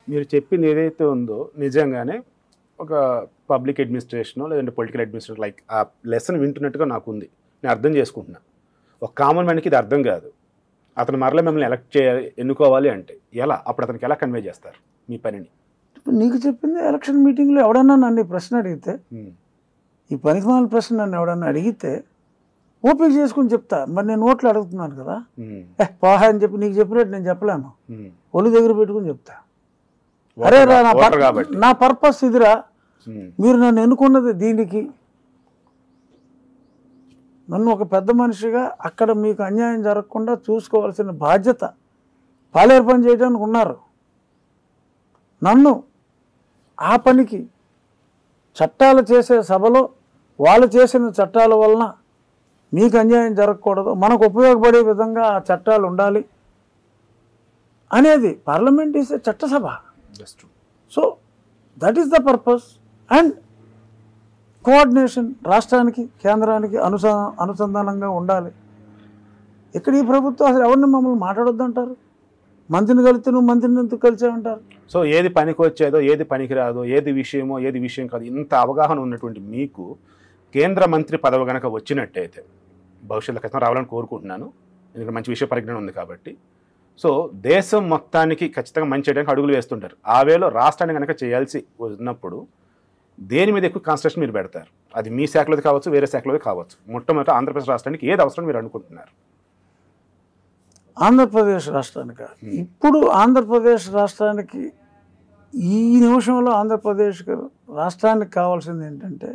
మీరు చెప్పింది ఏదైతే ఉందో నిజంగానే ఒక పబ్లిక్ అడ్మినిస్ట్రేషన్ లేదంటే పొలిటికల్ అడ్మినిస్ట్రేషన్ లైక్ ఆ లెసన్ వింటున్నట్టుగా నాకు ఉంది నేను అర్థం చేసుకుంటున్నా ఒక కామన్ మ్యాన్కి ఇది అర్థం కాదు అతను మరలా మిమ్మల్ని ఎలక్ట్ చేయాలి ఎన్నుకోవాలి అంటే ఎలా అప్పుడు అతనికి ఎలా కన్వే చేస్తారు మీ పనిని ఇప్పుడు నీకు చెప్పింది ఎలక్షన్ మీటింగ్లో ఎవడన్నా నన్ను ఈ ప్రశ్న అడిగితే ఉమ్, ఈ పనికిమాల ప్రశ్న నన్ను ఎవడన్నా అడిగితే ఓపిక చేసుకుని చెప్తా మరి నేను నోట్లు అడుగుతున్నాను కదా ఉమ్, ఏ పోహా అని చెప్పి నీకు చెప్పినట్టు నేను చెప్పలేను ఉమ్. ఒళ్ళు దగ్గర పెట్టుకుని చెప్తా అరే రా నా ఓటర్ పర్- కాబట్టి నా పర్పస్ ఇదిరా ఉమ్, మీరు నన్ను ఎన్నుకున్నది దీనికి నన్ను ఒక పెద్ద మనిషిగా అక్కడ మీకు అన్యాయం జరగకుండా చూసుకోవాల్సిన బాధ్యత పాలేరు పని చేయడానికి ఉన్నారు నన్ను ఆ పనికి చట్టాలు చేసే సభలో వాళ్ళు చేసిన చట్టాల వలన మీకు అన్యాయం జరగకూడదు మనకు ఉపయోగపడే విధంగా ఆ చట్టాలు ఉండాలి అనేది పార్లమెంట్ ఈస్ ఏ చట్టసభ That's true. So that is the purpose and coordination రాష్ట్రానికి కేంద్రానికి అనుస అనుసంధానంగా ఉండాలి ఇక్కడ ఈ ప్రభుత్వం అసలు ఎవరిని మమ్మల్ని మాట్లాడొద్దంటారు మంత్రిని కలిస్తే నువ్వు మంత్రిని ఎందుకు కలిసావంటారు సో ఏది పనికి వచ్చేదో ఏది పనికి రాదో ఏది విషయమో ఏది విషయం కాదు ఇంత అవగాహన ఉన్నటువంటి మీకు కేంద్ర మంత్రి పదవి గనక వచ్చినట్టయితే భవిష్యత్తులో ఖచ్చితంగా రావాలని కోరుకుంటున్నాను ఎందుకంటే మంచి విషయ పరిజ్ఞానం ఉంది కాబట్టి సో దేశం మొత్తానికి ఖచ్చితంగా మంచి చేయడానికి అడుగులు వేస్తుంటారు ఆ వేలో రాష్ట్రాన్ని కనుక చేయాల్సి ఉన్నప్పుడు దేని మీద ఎక్కువ కాన్సన్ట్రేషన్ మీరు పెడతారు అది మీ శాఖలోది కావచ్చు వేరే శాఖలోది కావచ్చు మొట్టమొదటి ఆంధ్రప్రదేశ్ రాష్ట్రానికి ఏది అవసరం మీరు అనుకుంటున్నారు ఆంధ్రప్రదేశ్ రాష్ట్రానికి ఇప్పుడు ఆంధ్రప్రదేశ్ రాష్ట్రానికి ఈ నిమిషంలో ఆంధ్రప్రదేశ్ రాష్ట్రానికి కావాల్సింది ఏంటంటే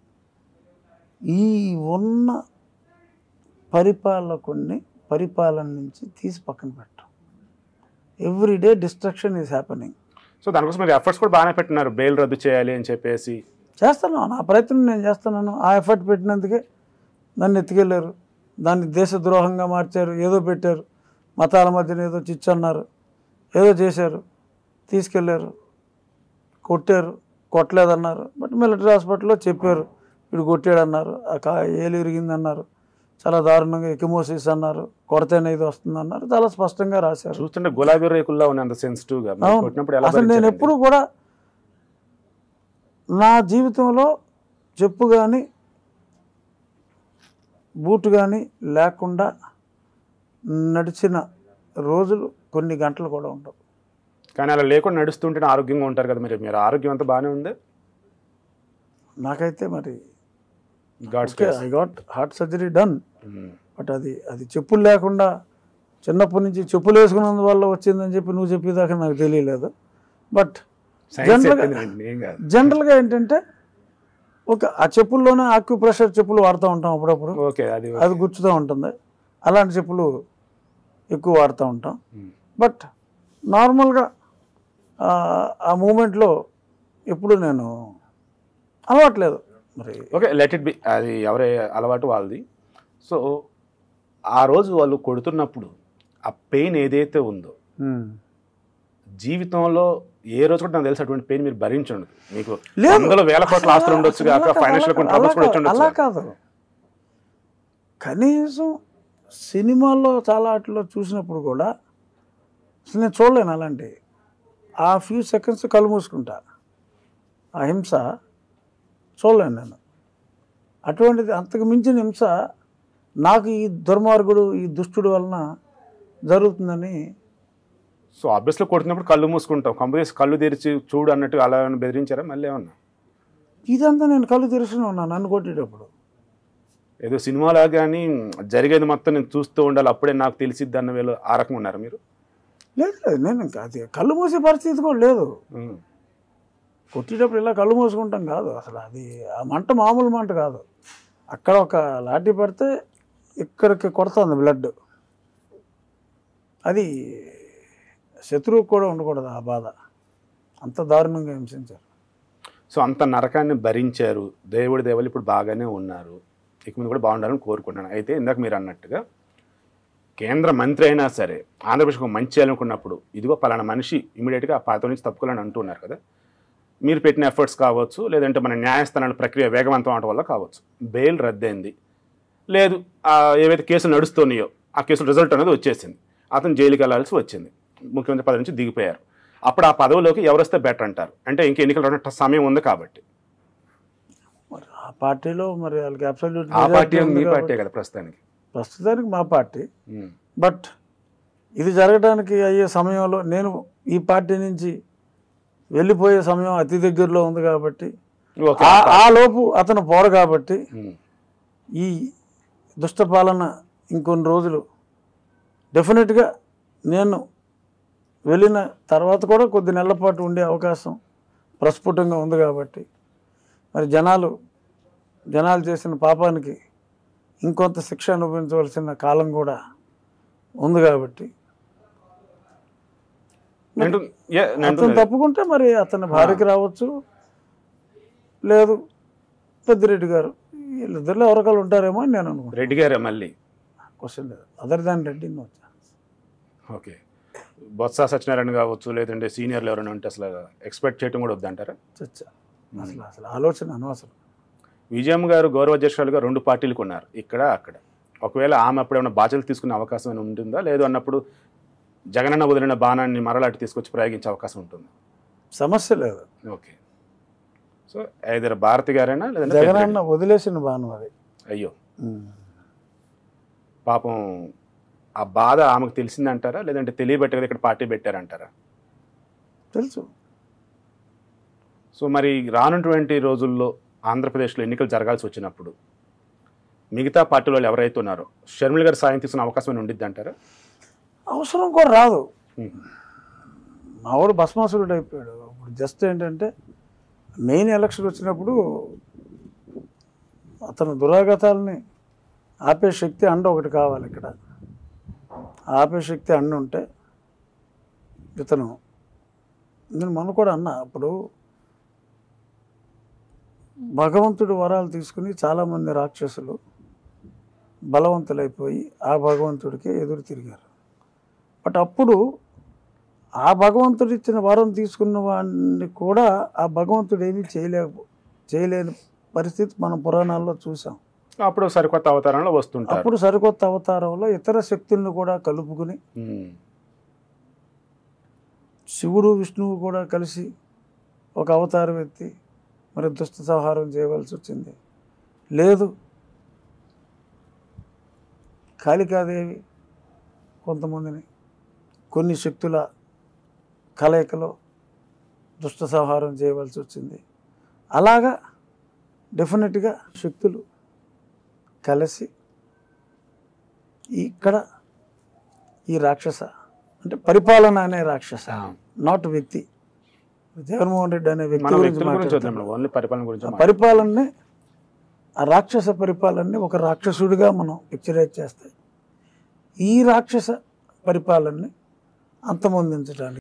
ఈ ఉన్న పరిపాలకుని పరిపాలన నుంచి తీసి పక్కన పెట్టడం everyday destruction is happening so దానికోసం మీరు ఎఫర్ట్స్ కూడా బాగానే పెట్టినారు బెయిల్ రద్దు చేయాలి అని చెప్పేసి చేస్తాను నా ప్రయత్నం నేను చేస్తున్నాను ఆ ఎఫర్ట్ పెట్టినందుకే నన్ను ఎత్తుకెళ్ళారు దాన్ని దేశద్రోహంగా మార్చారు ఏదో పెట్టారు మతాల మధ్యన ఏదో చిచ్చు అన్నారు ఏదో చేశారు తీసుకెళ్ళారు కొట్టారు కొట్టలేదన్నారు బట్ మిలిటరీ హాస్పిటల్లో చెప్పారు వీడు కొట్టాడన్నారు ఆ కా ఏలు ఇరిగిందన్నారు చాలా దారుణంగా ఎకిమోసిస్ అన్నారు కొడితేనే ఇది వస్తుందన్నారు చాలా స్పష్టంగా రాశారు చూస్తుంటే గులాబీ రేకుల్లా ఉంది అంత సెన్సిటివ్ గా మీరు అవును. కొట్టినప్పుడు ఎలా అసలు నేను భరించారండి? ఎప్పుడు కూడా నా జీవితంలో చెప్పు కానీ బూట్ కానీ లేకుండా నడిచిన రోజులు కొన్ని గంటలు కూడా ఉండవు కానీ అలా లేకుండా నడుస్తుంటే ఆరోగ్యంగా ఉంటారు కదా మీరు మీరు ఆరోగ్యం అంతా బాగానే ఉంది నాకైతే మరి gods okay I got heart surgery done but అది అది చెప్పులు లేకుండా చిన్నప్పటి నుంచి చెప్పులు వేసుకున్నందువల్ల వచ్చిందని చెప్పి నువ్వు చెప్పేదాకా నాకు తెలియలేదు బట్ సైన్స్ జనరల్గా చెప్పింది ఏం కాదు జనరల్గా ఏంటంటే ఒక ఆ చెప్పుల్లోనే ఆక్యూ ప్రెషర్ చెప్పులు వాడుతూ ఉంటాం అప్పుడప్పుడు ఓకే అది అది గుచ్చుతూ ఉంటుంది అలాంటి చెప్పులు ఎక్కువ వాడుతూ ఉంటాం ఉమ్. బట్ నార్మల్గా ఆ, ఆ మూమెంట్లో ఎప్పుడు నేను అలవాట్లేదు మరి ఓకే లెట్ ఇట్ బి అది ఎవరి అలవాటు వాళ్ళది సో ఆ రోజు వాళ్ళు కొడుతున్నప్పుడు ఆ పెయిన్ ఏదైతే ఉందో ఉమ్. జీవితంలో ఏ రోజు కూడా నాకు తెలిసి అటువంటి పెయిన్ మీరు భరించండి మీకు లేదు. వందల వేల కోట్ల ఆస్తులు ఉండొచ్చు అలా కాక కాదు, ఫైనాన్షియల్ అలా ట్రబుల్స్ కూడా కాదు, వచ్చి అలా ఉండొచ్చు కాదు కనీసం సినిమాల్లో చాలా వాటిలో చూసినప్పుడు కూడా అసలు నేను చూడలేను అలాంటి ఆ ఫ్యూ సెకండ్స్ కళ్ళు మూసుకుంటా ఆ హింస చూడలేను నేను అటువంటిది అంతకు మించిన హింస నాకు ఈ దుర్మార్గుడు ఈ దుష్టుడు వలన జరుగుతుందని సో ఆబ్వియస్లో కొడుతున్నప్పుడు కళ్ళు మూసుకుంటాం కంపెనీస్ కళ్ళు తెరిచి చూడు అన్నట్టు అలా ఏమైనా బెదిరించారా మళ్ళీ ఏమన్నా ఇదంతా నేను కళ్ళు తెరిచిన ఉన్నాను నన్ను కొట్టేటప్పుడు ఏదో సినిమాలా కానీ జరిగేది మొత్తం నేను చూస్తూ ఉండాలి అప్పుడే నాకు తెలిసిద్ది అన్న వేళ ఆ రకం ఉన్నారు మీరు లేదు లేదు నేను ఇంకా అది కళ్ళు మూసే పరిస్థితి కూడా లేదు ఉమ్. కొట్టేటప్పుడు ఇలా కళ్ళు మూసుకుంటాం కాదు అసలు అది ఆ మంట మామూలు మంట కాదు అక్కడ ఒక లాఠీ పడితే ఇక్కడికి కొడుతుంది బ్లడ్ అది శత్రువుకు కూడా ఉండకూడదు ఆ బాధ అంత దారుణంగా హింసించారు సో అంత నరకాన్ని భరించారు దేవుడి దేవులు ఇప్పుడు బాగానే ఉన్నారు ఇక ముందు కూడా బాగుండాలని కోరుకుంటున్నాను అయితే ఇందాక మీరు అన్నట్టుగా కేంద్ర మంత్రి అయినా సరే ఆంధ్రప్రదేశ్కి ఒక మంచి చేయాలనుకున్నప్పుడు ఇదిగో పలానా మనిషి ఇమీడియట్గా ఆ పాత నుంచి తప్పుకోవాలని అంటున్నారు కదా మీరు పెట్టిన ఎఫర్ట్స్ కావచ్చు లేదంటే మన న్యాయస్థానాల ప్రక్రియ వేగవంతం అవడం వల్ల కావచ్చు బెయిల్ రద్దయింది లేదు ఆ ఏవైతే కేసులు నడుస్తున్నాయో ఆ కేసుల రిజల్ట్ అనేది వచ్చేసింది అతను జైలుకి వెళ్ళాల్సి వచ్చింది ముఖ్యమంత్రి పదవి నుంచి దిగిపోయారు అప్పుడు ఆ పదవిలోకి ఎవరు వస్తే బెటర్ అంటారు అంటే ఇంక ఎన్నికలు రావడానికి సమయం ఉంది కాబట్టి మరి ఆ పార్టీలో మరి వాళ్ళకి అబ్సల్యూట్ ఆ పార్టీ మీ పార్టీ కదా ప్రస్తుతానికి ప్రస్తుతానికి మా పార్టీ ఉమ్. బట్ ఇది జరగడానికి అయ్యే సమయంలో నేను ఈ పార్టీ నుంచి వెళ్ళిపోయే సమయం అతి దగ్గరలో ఉంది కాబట్టి ఓకే ఆ- ఆ లోపు అతను పోరు కాబట్టి ఉమ్. ఈ దుష్ట పాలన ఇంకొన్ని రోజులు డెఫినెట్గా నేను వెళ్ళిన తర్వాత కూడా కొద్ది నెలల పాటు ఉండే అవకాశం ప్రస్ఫుటంగా ఉంది కాబట్టి మరి జనాలు జనాలు చేసిన పాపానికి ఇంకొంత శిక్ష అనుభవించవలసిన కాలం కూడా ఉంది కాబట్టి నేను ఏ, నేను అతను అంటున్నది. తప్పుకుంటే మరి అతని భార్యకి రావచ్చు లేదు పెద్దిరెడ్డి గారు వీళ్ళిద్దరిలో ఎవరికాలు ఉంటారేమో అని నేను అనుకుంటున్నాను రెడ్డి గారే మళ్ళీ క్వశ్చన్ లేదు other than Reddy no chance okay Botsa Satyanarayana కావచ్చు లేదంటే సీనియర్లు ఎవరైనా ఉంటే అసలు ఎక్స్పెక్ట్ చేయడం కూడా వద్దంటారా చచ్చా అసలు అసలు ఆలోచన అనవసరం విజయమ్మ గారు గౌరవ అధ్యక్షురాలుగా రెండు పార్టీలకు ఉన్నారు ఇక్కడ అక్కడ ఒకవేళ ఆమె అప్పుడు ఏమైనా బాధ్యతలు తీసుకునే అవకాశం ఏమైనా ఉంటుందా లేదు అన్నప్పుడు జగనన్న వదిలిన బాణాన్ని మరలాంటి తీసుకొచ్చి ప్రయోగించే అవకాశం ఉంటుంది సమస్య లేదు ఓకే సో ఐదర్ భారతి గారైనా లేదంటే జగనన్న వదిలేసిన బాను అది పెద్దిరెడ్డి. అయ్యో పాపం ఆ బాధ ఆమెకు తెలిసిందంటారా లేదంటే తెలియబెట్టే కదా ఇక్కడ పార్టీ పెట్టారంటారా తెలుసు సో మరి రానున్నటువంటి రోజుల్లో ఆంధ్రప్రదేశ్లో ఎన్నికలు జరగాల్సి వచ్చినప్పుడు మిగతా పార్టీ వాళ్ళు ఎవరైతే ఉన్నారో షర్మిల గారు సాయం తీసుకునే అవకాశం ఏమైనా ఉండిద్ది అంటారా అవసరం కూడా రాదు ఉమ్. మావాడు భస్మాసురుడు అయిపోయాడు ఇప్పుడు జస్ట్ ఏంటంటే మెయిన్ ఎలక్షన్ వచ్చినప్పుడు అతను దురాగతాలని ఆపే శక్తి అండ ఒకటి కావాలి ఇక్కడ ఆపే శక్తి అండ ఉంటే ఇతను నేను మొన్న కూడా అన్నా అప్పుడు భగవంతుడు వరాలు తీసుకుని చాలామంది రాక్షసులు బలవంతులైపోయి ఆ భగవంతుడికి ఎదురు తిరిగారు బట్ అప్పుడు ఆ భగవంతుడు ఇచ్చిన వరం తీసుకున్న వాడిని కూడా ఆ భగవంతుడు ఏమీ చేయలే చేయలేని పరిస్థితి మనం పురాణాల్లో చూసాం అప్పుడు సరికొత్త అవతారంలో వస్తుంటారు అప్పుడు సరికొత్త అవతారంలో ఇతర శక్తులను కూడా కలుపుకుని ఉమ్. శివుడు విష్ణువు కూడా కలిసి ఒక అవతారం ఎత్తి మరి దుష్ట సంహారం చేయవలసి వచ్చింది లేదు కాళికాదేవి కొంతమందిని కొన్ని శక్తుల కలయికలో దుష్ట సంహారం చేయవలసి వచ్చింది అలాగా డెఫినెట్గా శక్తులు కలిసి ఇక్కడ ఈ రాక్షస అంటే పరిపాలన అనే రాక్షస నాట్ వ్యక్తి జగన్మోహన్ రెడ్డి అనే వ్యక్తి మనం గురించి వ్యక్తుల గురించి మాట్లాడుతున్నాం. వద్దాం ఓన్లీ పరిపాలన గురించి ఆ పరిపాలనని ఆ రాక్షస పరిపాలనని ఒక రాక్షసుడిగా మనం పిక్చరైజ్ చేస్తే ఈ రాక్షస పరిపాలనని అంతమొందించడానికి